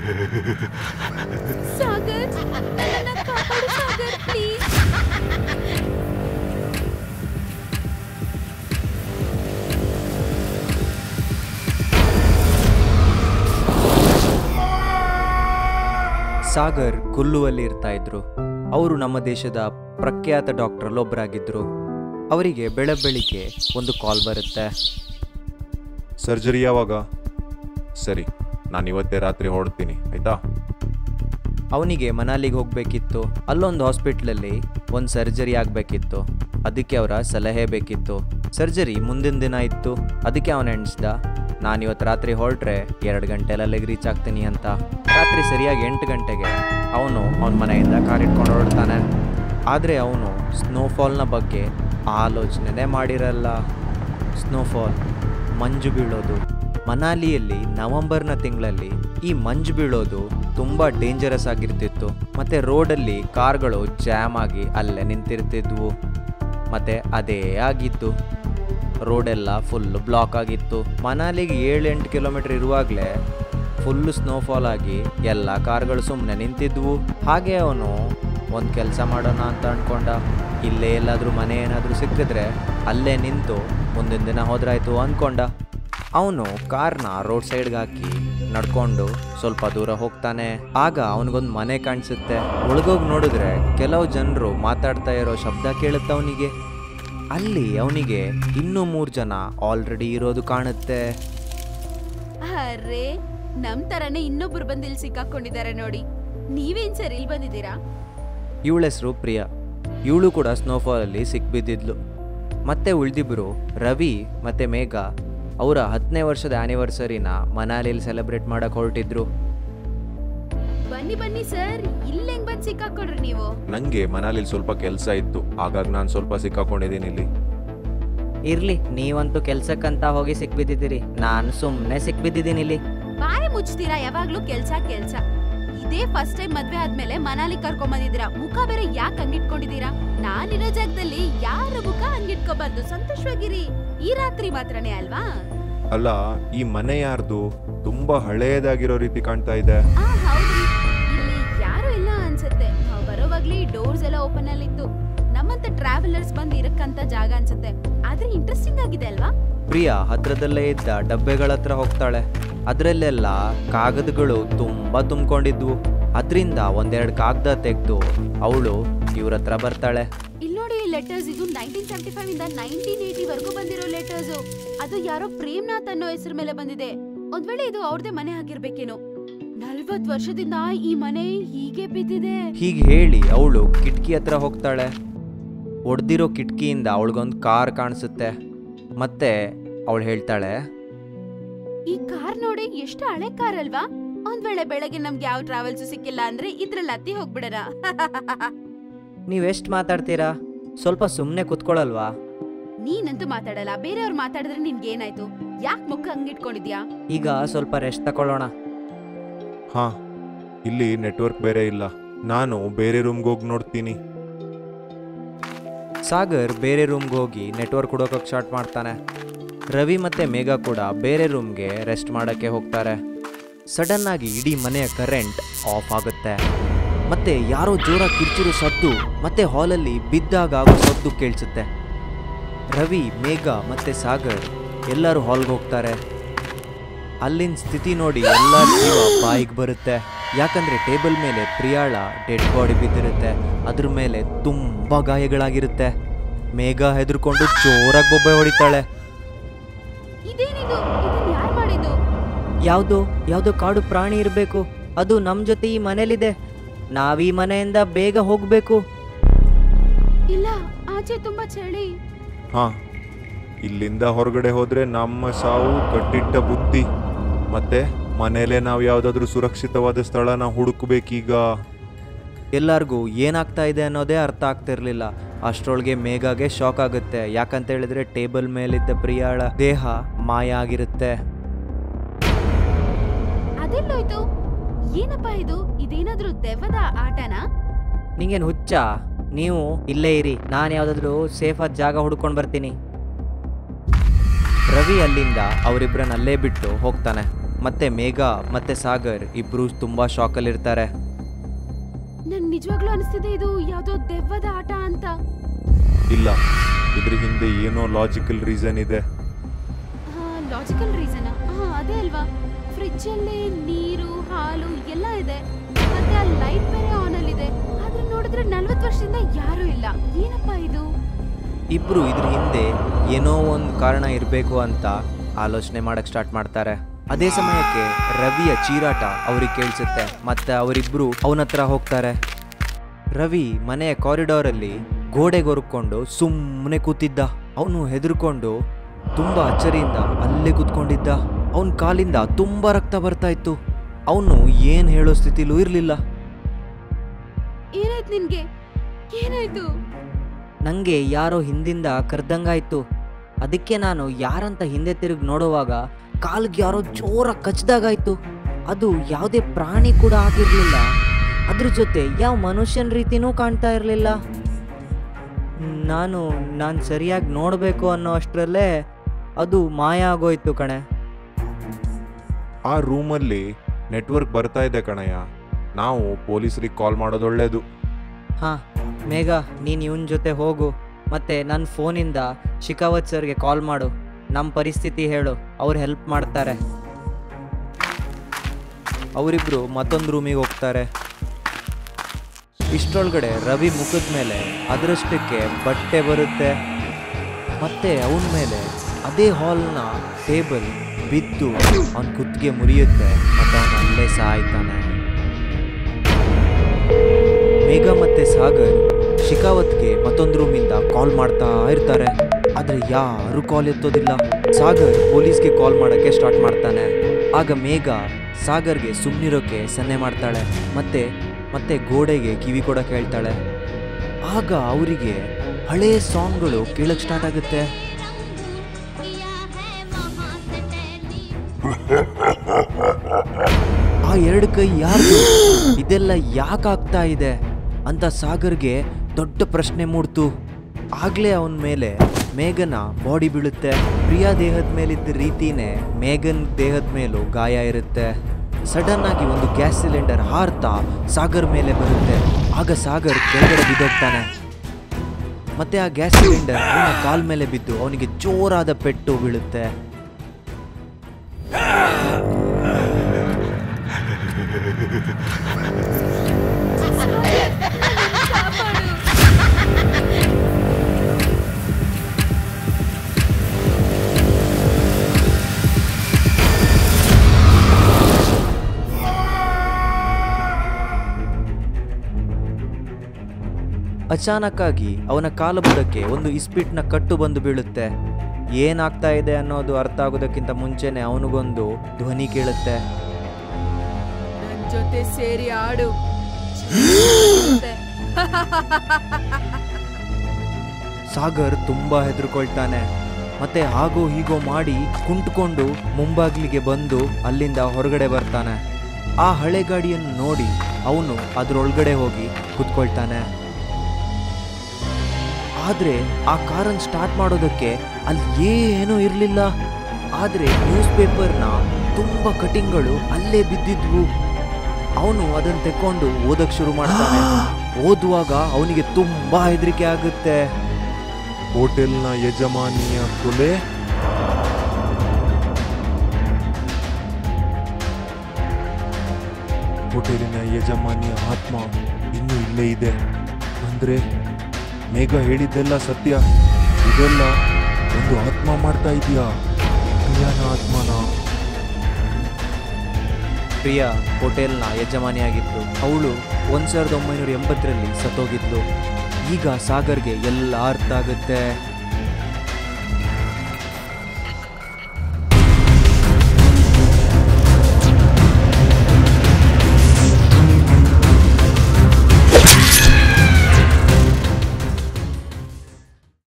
ಸಾಗರ್ ನನ್ನನ್ನ ಕಾಪಾಡು ಸಾಗರ್ ಪ್ಲೀಸ್ ಸಾಗರ್ ಕುಲ್ಲುವಲ್ಲಿ ಇರ್ತಾ ಇದ್ರು ಅವರು ನಮ್ಮ ದೇಶದ ಪ್ರಖ್ಯಾತ ಡಾಕ್ಟ್ರಲ್ಲಿ ಒಬ್ಬರಾಗಿದ್ರು ಅವರಿಗೆ ಬೆಳ ಬೆಳಿಗ್ಗೆ ಒಂದು ಕಾಲ್ ಬರುತ್ತೆ ಸರ್ಜರಿ ಯಾವಾಗ ಸರಿ ನಾನು ಇವತ್ತೇ ರಾತ್ರಿ ಹೊರಡ್ತೀನಿ ಆಯ್ತಾ ಅವನಿಗೆ ಮನಾಲಿಗೆ ಹೋಗಬೇಕಿತ್ತು ಅಲ್ಲೊಂದು ಹಾಸ್ಪಿಟ್ಲಲ್ಲಿ ಒಂದು ಸರ್ಜರಿ ಆಗಬೇಕಿತ್ತು ಅದಕ್ಕೆ ಅವರ ಸಲಹೆ ಬೇಕಿತ್ತು ಸರ್ಜರಿ ಮುಂದಿನ ದಿನ ಇತ್ತು ಅದಕ್ಕೆ ಅವನು ಎಣಿಸ್ದ ನಾನು ಇವತ್ತು ರಾತ್ರಿ ಹೊರಟ್ರೆ ಎರಡು ಗಂಟೆಲಿ ಅಲ್ಲಿಗೆ ರೀಚ್ ಆಗ್ತೀನಿ ಅಂತ ರಾತ್ರಿ ಸರಿಯಾಗಿ ಎಂಟು ಗಂಟೆಗೆ ಅವನು ಅವನ ಮನೆಯಿಂದ ಕಾರ್ ಇಟ್ಕೊಂಡು ಹೊರಡ್ತಾನೆ ಆದರೆ ಅವನು ಸ್ನೋಫಾಲ್ನ ಬಗ್ಗೆ ಆಲೋಚನೆ ಮಾಡಿರಲ್ಲ ಸ್ನೋಫಾಲ್ ಮಂಜು ಬೀಳೋದು ಮನಾಲಿಯಲ್ಲಿ ನವೆಂಬರ್ನ ತಿಂಗಳಲ್ಲಿ ಈ ಮಂಜು ಬೀಳೋದು ತುಂಬ ಡೇಂಜರಸ್ ಆಗಿರ್ತಿತ್ತು ಮತ್ತು ರೋಡಲ್ಲಿ ಕಾರ್ಗಳು ಜಾಮ್ ಆಗಿ ಅಲ್ಲೇ ನಿಂತಿರ್ತಿದ್ವು ಮತ್ತು ಅದೇ ಆಗಿತ್ತು ರೋಡೆಲ್ಲ ಫುಲ್ ಬ್ಲಾಕ್ ಆಗಿತ್ತು ಮನಾಲಿಗೆ ಏಳು ಎಂಟು ಕಿಲೋಮೀಟ್ರ್ ಇರುವಾಗಲೇ ಫುಲ್ಲು ಸ್ನೋಫಾಲ್ ಆಗಿ ಎಲ್ಲ ಕಾರ್ಗಳು ಸುಮ್ಮನೆ ನಿಂತಿದ್ವು ಹಾಗೆ ಅವನು ಒಂದು ಕೆಲಸ ಮಾಡೋಣ ಅಂತ ಅಂದ್ಕೊಂಡ ಇಲ್ಲೇ ಎಲ್ಲಾದರೂ ಮನೆ ಏನಾದರೂ ಸಿಕ್ಕಿದ್ರೆ ಅಲ್ಲೇ ನಿಂತು ಮುಂದಿನ ದಿನ ಹೋದ್ರಾಯ್ತು ಅಂದ್ಕೊಂಡ ಅವನು ಕಾರ್ನ ರೋಡ್ ಸೈಡ್ಗೆ ಹಾಕಿ ನಡ್ಕೊಂಡು ಸ್ವಲ್ಪ ದೂರ ಹೋಗ್ತಾನೆ ಆಗ ಅವನಿಗೊಂದು ಮನೆ ಕಾಣಿಸುತ್ತೆ ಒಳಗೋಗಿ ನೋಡಿದ್ರೆ ಕೆಲವು ಜನರು ಮಾತಾಡ್ತಾ ಇರೋ ಶಬ್ದ ಕೇಳುತ್ತೆ ಅವನಿಗೆ ಅಲ್ಲಿ ಅವನಿಗೆ ಇನ್ನೂ ಮೂರು ಜನ ಆಲ್ರೆಡಿ ಇರೋದು ಕಾಣುತ್ತೆ ಅರೆ ನಮ್ ತರನೇ ಇನ್ನೊಬ್ರು ಬಂದು ಇಲ್ಲಿ ಸಿಕ್ಕಾಕೊಂಡಿದ್ದಾರೆ ನೋಡಿ ನೀವೇನ್ ಸರ್ ಇಲ್ಲಿ ಬಂದಿದ್ದೀರಾ ಇವಳ ಹೆಸರು ಪ್ರಿಯಾ ಇವಳು ಕೂಡ ಸ್ನೋಫಾಲಲ್ಲಿ ಸಿಕ್ಬಿದ್ದಿದ್ಲು ಮತ್ತೆ ಉಳಿದಿಬ್ಬರು ರವಿ ಮತ್ತೆ ಮೇಘ ಅವರ ಹತ್ತನೇ ವರ್ಷದ ಆ್ಯನಿವರ್ಸರಿನ ಮನಾಲಿಯಲ್ಲಿ ಸೆಲೆಬ್ರೇಟ್ ಮಾಡಕ್ಕೆ ಹೊರಟಿದ್ರು ಬನ್ನಿ ಬನ್ನಿ ಸರ್ ಇಲ್ಲಿ ಹೆಂಗ್ ಬಂದ್ ಸಿಕ್ಕಾಕೊಂಡ್ರಿ ನೀವು ನನಗೆ ಮನಾಲಿಲಿ ಸ್ವಲ್ಪ ಕೆಲಸ ಇತ್ತು ಹಾಗಾಗಿ ನಾನು ಸ್ವಲ್ಪ ಸಿಕ್ಕಾಕೊಂಡಿದ್ದೀನಿ ಇಲ್ಲಿ ಇರ್ಲಿ ನೀವಂತೂ ಕೆಲ್ಸಕ್ಕಂತ ಹೋಗಿ ಸಿಕ್ಬಿದ್ದಿದ್ದೀರಿ ನಾನು ಸುಮ್ಮನೆ ಸಿಕ್ಬಿದ್ದಿದ್ದೀನಿ ಇಲ್ಲಿ ಬಾಯಿ ಮುಚ್ತೀರಾ ಯಾವಾಗ್ಲೂ ಕೆಲ್ಸ ಕೆಲ್ಸ ಇದೇ ಫಸ್ಟ್ ಟೈಮ್ ಮದ್ವೆ ಆದ್ಮೇಲೆ ಮನಾಲಿ ಕರ್ಕೊಂಡ್ ಬಂದಿದ್ದೀರಾ ಮುಖ ಬೇರೆ ಯಾಕೆ ಹಂಗಿಟ್ಕೊಂಡಿದ್ದೀರಾ ನಾನಿರೋ ಜಾಗದಲ್ಲಿ ಯಾರ ಮುಖ ಹಂಗಿಟ್ಕೋಬಾರ್ದು ಸಂತೋಷವಾಗಿರಿ ಈ ರಾತ್ರಿ ಮಾತ್ರನೇ ಅಲ್ವಾ ಅಲ್ಲ ಈ ಮನೆ ಯಾರ್ದು ತುಂಬಾ ಹಳೆಯದಾಗಿರೋ ರೀತಿ ಕಾಣ್ತಾ ಇದೆ ಆ ಹೌದ್ರಿ ಇಲ್ಲಿ ಯಾರು ಇಲ್ಲ ಅನ್ಸುತ್ತೆ ನಾವ್ ಬರೋವಾಗ್ಲೇ ಡೋರ್ಸ್ ಎಲ್ಲ ಓಪನ್ ಅಲ್ಲಿ ಇತ್ತು ನಮ್ಮಂತ ಟ್ರಾವೆಲರ್ಸ್ ಬಂದ್ ಇರಕ್ಕಂತ ಜಾಗ ಅನ್ಸುತ್ತೆ ಆದ್ರೆ ಇಂಟ್ರೆಸ್ಟಿಂಗ್ ಆಗಿದೆ ಅಲ್ವಾ ಪ್ರಿಯಾ ಹತ್ರದಲ್ಲೇ ಇದ್ದ ಡಬ್ಬೆಗಳ ಹತ್ರ ಹೋಗ್ತಾಳೆ ಅದರಲ್ಲೆಲ್ಲ ಕಾಗದಗಳು ತುಂಬ ತುಂಬಿಕೊಂಡಿದ್ವು ಅದರಿಂದ ಒಂದೆರಡು ಕಾಗದ ತೆಗೆದು ಅವಳು ಇವ್ರ ಹತ್ರ ಬರ್ತಾಳೆ ಇಲ್ಲಿ ನೋಡಿ ಲೆಟರ್ಸ್ ಇದು ನೈನ್ಟೀನ್ ಸೆವೆಂಟಿ ಫೈವ್ ಇಂದ ನೈನ್ಟೀನ್ ಏಯ್ಟಿ ವರೆಗೂ ಬಂದಿರೋ ಲೆಟರ್ಸ್ ಅದು ಯಾರೋ ಪ್ರೇಮ್ನಾಥ್ ಅನ್ನೋ ಹೆಸರು ಮೇಲೆ ಬಂದಿದೆ ಒಂದ್ ವೇಳೆ ಇದು ಅವ್ರದೇ ಮನೆ ಆಗಿರ್ಬೇಕೇನೋ ನಲ್ವತ್ ವರ್ಷದಿಂದ ಈ ಮನೆ ಹೀಗೆ ಬಿದ್ದಿದೆ ಹೀಗೆ ಹೇಳಿ ಅವಳು ಕಿಟಕಿ ಹತ್ರ ಹೋಗ್ತಾಳೆ ಒಡೆದಿರೋ ಕಿಟಕಿಯಿಂದ ಅವಳಿಗೊಂದು ಕಾರ್ ಕಾಣಿಸುತ್ತೆ ಮತ್ತೆ ಅವಳು ಹೇಳ್ತಾಳೆ ಈ ಕಾರ್ ನೋಡಿ ಎಷ್ಟು ಹಳೆ ಕಾರ್ ಅಲ್ವಾ ಒಂದ್ ವೇಳೆ ಬೆಳಗ್ಗೆ ನಮ್ಗೆ ಯಾವ ಟ್ರಾವೆಲ್ಸ್ ಸಿಕ್ಕಿಲ್ಲ ಅಂದ್ರೆ ಇದ್ರಲ್ಲಿ ಹತ್ತಿ ಹೋಗ್ಬಿಡೋಣ ನೀವೆಷ್ಟು ಮಾತಾಡ್ತೀರಾ ಸ್ವಲ್ಪ ಸುಮ್ಮನೆ ಕುತ್ಕೊಳ್ಳಲ್ವಾ ನೀನಂತೂ ಮಾತಾಡಲ್ಲ ಬೇರೆಯವ್ರು ಮಾತಾಡಿದ್ರೆ ನಿನ್ಗೆ ಏನಾಯ್ತು ಯಾಕ್ ಮುಖ ಹಂಗಿಟ್ಕೊಂಡಿದ್ಯಾ ಈಗ ಸ್ವಲ್ಪ ರೆಸ್ಟ್ ತಗೊಳ್ಳೋಣ ಹಾ ಇಲ್ಲಿ ನೆಟ್ವರ್ಕ್ ಬೇರೆ ಇಲ್ಲ ನಾನು ಬೇರೆ ರೂಮ್ಗೆ ಹೋಗಿ ನೋಡ್ತೀನಿ ಸಾಗರ್ ಬೇರೆ ರೂಮ್ಗೆ ಹೋಗಿ ನೆಟ್ವರ್ಕ್ ಹುಡುಕೋಕೆ ಸ್ಟಾರ್ಟ್ ಮಾಡ್ತಾನೆ ರವಿ ಮತ್ತೆ ಮೇಘ ಕೂಡ ಬೇರೆ ರೂಮ್ಗೆ ರೆಸ್ಟ್ ಮಾಡೋಕ್ಕೆ ಹೋಗ್ತಾರೆ ಸಡನ್ ಆಗಿ ಇಡೀ ಮನೆಯ ಕರೆಂಟ್ ಆಫ್ ಆಗುತ್ತೆ ಮತ್ತೆ ಯಾರೋ ಜೋರಾಗಿ ಕಿರ್ಚಿರೋ ಸದ್ದು ಮತ್ತೆ ಹಾಲಲ್ಲಿ ಬಿದ್ದಾಗ ಆಗೋ ಸದ್ದು ಕೇಳಿಸುತ್ತೆ ರವಿ ಮೇಘ ಮತ್ತೆ ಸಾಗರ್ ಎಲ್ಲರೂ ಹಾಲ್ಗೆ ಹೋಗ್ತಾರೆ ಅಲ್ಲಿನ ಸ್ಥಿತಿ ನೋಡಿ ಎಲ್ಲ ಜೀವ ಬಾಯಿಗೆ ಬರುತ್ತೆ ಯಾಕಂದ್ರೆ ಟೇಬಲ್ ಮೇಲೆ ಪ್ರಿಯಾಳ ಡೆಡ್ ಬಾಡಿ ಬಿದ್ದಿರುತ್ತೆ ಅದ್ರ ಮೇಲೆ ತುಂಬಾ ಗಾಯಗಳಾಗಿರುತ್ತೆ ಮೇಘ ಹೆದರ್ಕೊಂಡು ಜೋರಾಗಿ ಬೊಬ್ಬೆ ಹೊಡಿತಾಳೆ ಇದೇನಿದು ಇದನ್ ಯಾರ್ ಮಾಡಿದ್ದು ಯಾವುದೋ ಯಾವುದೋ ಕಾಡು ಪ್ರಾಣಿ ಇರಬೇಕು ಅದು ನಮ್ಮ ಜೊತೆ ಈ ಮನೇಲಿದೆ ನಾವೀ ಮನೆಯಿಂದ ಬೇಗ ಹೋಗಬೇಕು ಇಲ್ಲ ಆಚೆ ತುಂಬಾ ಚಳಿ ಹಾ ಇಲ್ಲಿಂದ ಹೊರಗಡೆ ಹೋದ್ರೆ ನಮ್ಮ ಸಾವು ಕಟ್ಟಿಟ್ಟ ಬುದ್ಧಿ ಮತ್ತೆ ಮನೇಲೆ ನಾವು ಯಾವ್ದಾದ್ರು ಸುರಕ್ಷಿತವಾದ ಸ್ಥಳನ ಹುಡುಕ್ಬೇಕೀಗ ಎಲ್ಲರಿಗೂ ಏನಾಗ್ತಾ ಇದೆ ಅನ್ನೋದೇ ಅರ್ಥ ಆಗ್ತಿರ್ಲಿಲ್ಲ ಅಷ್ಟರೊಳಗೆ ಮೇಘಾಗೆ ಶಾಕ್ ಆಗುತ್ತೆ ಯಾಕಂತ ಹೇಳಿದ್ರೆ ಟೇಬಲ್ ಮೇಲಿದ್ದ ಪ್ರಿಯಾಳ ದೇಹ ಮಾಯ ಆಗಿರುತ್ತೆ ಅದೆಲ್ಲೋಯ್ತು ಏನಪ್ಪಾ ಇದು ಇದೇನಾದ್ರೂ ದೆವ್ವದ ಆಟನಾ ನಿಂಗೇನು ಹುಚ್ಚ ನೀವು ಇಲ್ಲೇ ಇರಿ ನಾನು ಯಾವುದಾದ್ರೂ ಸೇಫಾದ ಜಾಗ ಹುಡ್ಕೊಂಡು ಬರ್ತೀನಿ ರವಿ ಅಲ್ಲಿಂದ ಅವರಿಬ್ಬರನ್ನ ಅಲ್ಲೇ ಬಿಟ್ಟು ಹೋಗ್ತಾನೆ ಮತ್ತೆ ಮೇಘ ಮತ್ತೆ ಸಾಗರ್ ಇಬ್ರು ತುಂಬಾ ಶಾಕಲ್ಲಿರ್ತಾರೆ ನನ್ ನಿಜವಾಗ್ಲೂ ಅನಿಸ್ತಿದೆ ಇದು ಯಾವ್ದೋ ದೆವ್ವದ ಆಟ ಅಂತ ಇಲ್ಲ ಇದ್ರ ಹಿಂದೆ ಏನೋ ಲಾಜಿಕಲ್ ರೀಸನ್ ಇದೆ ಲಾಜಿಕಲ್ ರೀಸನ್ ಹಾ ಅದೇ ಅಲ್ವಾ ಫ್ರಿಡ್ಜ್ ಅಲ್ಲಿ ನೀರು ಹಾಲು ಎಲ್ಲ ಇದೆ ಮತ್ತೆ ಆ ಲೈಟ್ ಬೇರೆ ಆನ್ ಅಲ್ಲಿ ಇದೆ ಆದ್ರೆ ನೋಡಿದ್ರೆ ನಲ್ವತ್ತು ವರ್ಷದಿಂದ ಯಾರು ಇಲ್ಲ ಏನಪ್ಪಾ ಇದು ಇಬ್ರು ಇದ್ರ ಹಿಂದೆ ಏನೋ ಒಂದು ಕಾರಣ ಇರಬೇಕು ಅಂತ ಆಲೋಚನೆ ಮಾಡಕ್ ಸ್ಟಾರ್ಟ್ ಮಾಡ್ತಾರೆ ಅದೇ ಸಮಯಕ್ಕೆ ರವಿಯ ಚೀರಾಟ ಅವ್ರಿಗೆ ಕೇಳಿಸುತ್ತೆ ಮತ್ತೆ ಅವರಿಬ್ರು ಅವನ ಹತ್ರ ಹೋಗ್ತಾರೆ ರವಿ ಮನೆಯ ಕಾರಿಡಾರಲ್ಲಿ ಗೋಡೆಗೊರ್ಕೊಂಡು ಸುಮ್ಮನೆ ಕೂತಿದ್ದ ಅವನು ಹೆದರ್ಕೊಂಡು ತುಂಬಾ ಅಚ್ಚರಿಯಿಂದ ಅಲ್ಲೇ ಕೂತ್ಕೊಂಡಿದ್ದ ಅವನ ಕಾಲಿಂದ ತುಂಬಾ ರಕ್ತ ಬರ್ತಾ ಇತ್ತು ಅವನು ಏನ್ ಹೇಳೋ ಸ್ಥಿತಿಲೂ ಇರಲಿಲ್ಲ ಏನಾಯ್ತು ನಿನ್ಗೆ ಏನಾಯ್ತು ನನಗೆ ಯಾರೋ ಹಿಂದಿಂದ ಕರ್ದಂಗಾಯ್ತು ಅದಕ್ಕೆ ನಾನು ಯಾರಂತ ಹಿಂದೆ ತಿರುಗಿ ನೋಡುವಾಗ ಕಾಲ್ಗೆ ಯಾರೋ ಜೋರ ಕಚ್ದಾಗಾಯ್ತು ಅದು ಯಾವುದೇ ಪ್ರಾಣಿ ಕೂಡ ಆಗಿರಲಿಲ್ಲ ಅದ್ರ ಜೊತೆ ಯಾವ ಮನುಷ್ಯನ ರೀತಿನೂ ಕಾಣ್ತಾ ಇರಲಿಲ್ಲ ನಾನು ನಾನು ಸರಿಯಾಗಿ ನೋಡಬೇಕು ಅನ್ನೋ ಅಷ್ಟರಲ್ಲೇ ಅದು ಮಾಯ ಆಗೋಯ್ತು ಕಣೆ ಆ ರೂಮಲ್ಲಿ ನೆಟ್ವರ್ಕ್ ಬರ್ತಾ ಇದೆ ಕಣಯ್ಯ ನಾವು ಪೊಲೀಸರಿಗೆ ಕಾಲ್ ಮಾಡೋದು ಒಳ್ಳೇದು ಹಾಂ ಮೇಘ ನೀನು ಇವನ ಜೊತೆ ಹೋಗು ಮತ್ತು ನನ್ನ ಫೋನಿಂದ ಶಿಕಾವತ್ ಸರ್ಗೆ ಕಾಲ್ ಮಾಡು ನಮ್ಮ ಪರಿಸ್ಥಿತಿ ಹೇಳು ಅವ್ರು ಹೆಲ್ಪ್ ಮಾಡ್ತಾರೆ ಅವರಿಬ್ರು ಮತ್ತೊಂದು ರೂಮಿಗೆ ಹೋಗ್ತಾರೆ ಇಷ್ಟರೊಳಗಡೆ ರವಿ ಮುಖದ ಮೇಲೆ ಅದರಷ್ಟಕ್ಕೆ ಬಟ್ಟೆ ಬರುತ್ತೆ ಮತ್ತೆ ಅವನ ಮೇಲೆ ಅದೇ ಹಾಲ್ನ ಟೇಬಲ್ ಬಿದ್ದು ಅವನ ಕುತ್ತಿಗೆ ಮುರಿಯುತ್ತೆ ಮತ್ತು ಅವನ ಅಲ್ಲೇ ಸಾಯ್ತಾನೆ ಮೇಘ ಮತ್ತೆ ಸಾಗರ್ ಶಿಕಾವತ್ಗೆ ಮತ್ತೊಂದು ರೂಮಿಂದ ಕಾಲ್ ಮಾಡ್ತಾ ಇರ್ತಾರೆ ಆದ್ರೆ ಯಾರು ಕಾಲ್ ಎತ್ತೋದಿಲ್ಲ ಸಾಗರ್ ಪೊಲೀಸ್ಗೆ ಕಾಲ್ ಮಾಡೋಕ್ಕೆ ಸ್ಟಾರ್ಟ್ ಮಾಡ್ತಾನೆ ಆಗ ಮೇಘ ಸಾಗರ್ಗೆ ಸುಮ್ಮನಿರೋಕ್ಕೆ ಸನ್ನೆ ಮಾಡ್ತಾಳೆ ಮತ್ತೆ ಮತ್ತೆ ಗೋಡೆಗೆ ಕಿವಿ ಕೊಡಕ್ಕೆ ಹೇಳ್ತಾಳೆ ಆಗ ಅವರಿಗೆ ಹಳೇ ಸಾಂಗ್ಗಳು ಕೇಳಕ್ ಸ್ಟಾರ್ಟ್ ಆಗುತ್ತೆ ಆ ಎರಡು ಕೈ ಯಾರ್ದು ಇದೆಲ್ಲ ಯಾಕಾಗ್ತಾ ಇದೆ ಅಂತ ಸಾಗರ್ಗೆ ದೊಡ್ಡ ಪ್ರಶ್ನೆ ಮೂಡ್ತು ಆಗ್ಲೇ ಅವನ ಮೇಲೆ ಮೇಘನ ಬಾಡಿ ಬೀಳುತ್ತೆ ಪ್ರಿಯಾ ದೇಹದ ಮೇಲಿದ್ದ ರೀತಿನೇ ಮೇಘನ್ ದೇಹದ ಮೇಲೂ ಗಾಯ ಇರುತ್ತೆ ಸಡನ್ ಆಗಿ ಒಂದು ಗ್ಯಾಸ್ ಸಿಲಿಂಡರ್ ಹಾರ್ತಾ ಸಾಗರ್ ಮೇಲೆ ಬರುತ್ತೆ ಆಗ ಸಾಗರ್ ಕೆಳಗಡೆ ಬಿದ್ದೋಗ್ತಾನೆ ಮತ್ತೆ ಆ ಗ್ಯಾಸ್ ಸಿಲಿಂಡರ್ ಅವನ ಕಾಲ್ ಮೇಲೆ ಬಿದ್ದು ಅವನಿಗೆ ಜೋರಾದ ಪೆಟ್ಟು ಬೀಳುತ್ತೆ ಅಚಾನಕ್ಕಾಗಿ ಅವನ ಕಾಲಬುಡಕ್ಕೆ ಒಂದು ಇಸ್ಪಿಟ್ನ ಕಟ್ಟು ಬಂದು ಬೀಳುತ್ತೆ ಏನಾಗ್ತಾ ಇದೆ ಅನ್ನೋದು ಅರ್ಥ ಆಗೋದಕ್ಕಿಂತ ಮುಂಚೆನೆ ಅವನಿಗೊಂದು ಧ್ವನಿ ಕೇಳುತ್ತೆ ನನ್ ಜೊತೆ ಸೇರಿ ಆಡು ಸಾಗರ್ ತುಂಬಾ ಹೆದರ್ಕೊಳ್ತಾನೆ ಮತ್ತೆ ಹಾಗೋ ಹೀಗೋ ಮಾಡಿ ಕುಂಟ್ಕೊಂಡು ಮುಂಬಾಗ್ಲಿಗೆ ಬಂದು ಅಲ್ಲಿಂದ ಹೊರಗಡೆ ಬರ್ತಾನೆ ಆ ಹಳೆ ಗಾಡಿಯನ್ನು ನೋಡಿ ಅವನು ಅದ್ರೊಳಗಡೆ ಹೋಗಿ ಕುತ್ಕೊಳ್ತಾನೆ ಆದ್ರೆ ಆ ಕಾರನ್ನು ಸ್ಟಾರ್ಟ್ ಮಾಡೋದಕ್ಕೆ ಅಲ್ಲಿ ಏನೂ ಇರಲಿಲ್ಲ ಆದ್ರೆ ನ್ಯೂಸ್ ಪೇಪರ್ನ ತುಂಬಾ ಕಟಿಂಗ್ಗಳು ಅಲ್ಲೇ ಬಿದ್ದಿದ್ವು ಅವನು ಅದನ್ನ ತೆಕ್ಕೊಂಡು ಓದಕ್ ಶುರು ಮಾಡ್ತಾನೆ ಓದುವಾಗ ಅವನಿಗೆ ತುಂಬಾ ಹೆದರಿಕೆ ಆಗುತ್ತೆ ಹೋಟೆಲ್ನ ಯಜಮಾನಿಯ ಕೊಲೆ ಹೋಟೆಲಿನ ಯಜಮಾನಿಯ ಆತ್ಮ ಇನ್ನೂ ಇಲ್ಲೇ ಇದೆ ಅಂದ್ರೆ ಮೇಘ ಹೇಳಿದ್ದೆಲ್ಲ ಸತ್ಯ ಇದೆಲ್ಲ ಒಂದು ಆತ್ಮ ಮಾಡ್ತಾ ಇದೆಯಾ ಪ್ರಿಯಾನ ಆತ್ಮನ ಪ್ರಿಯಾ ಹೋಟೆಲ್ನ ಯಜಮಾನಿಯಾಗಿದ್ಲು ಅವಳು ಒಂದ್ ಸಾವಿರದ ಒಂಬೈನೂರ ಎಂಬತ್ತರಲ್ಲಿ ಸತ್ತೋಗಿದ್ಲು ಈಗ ಸಾಗರ್ಗೆ ಎಲ್ಲ ಅರ್ಥ ಆಗುತ್ತೆ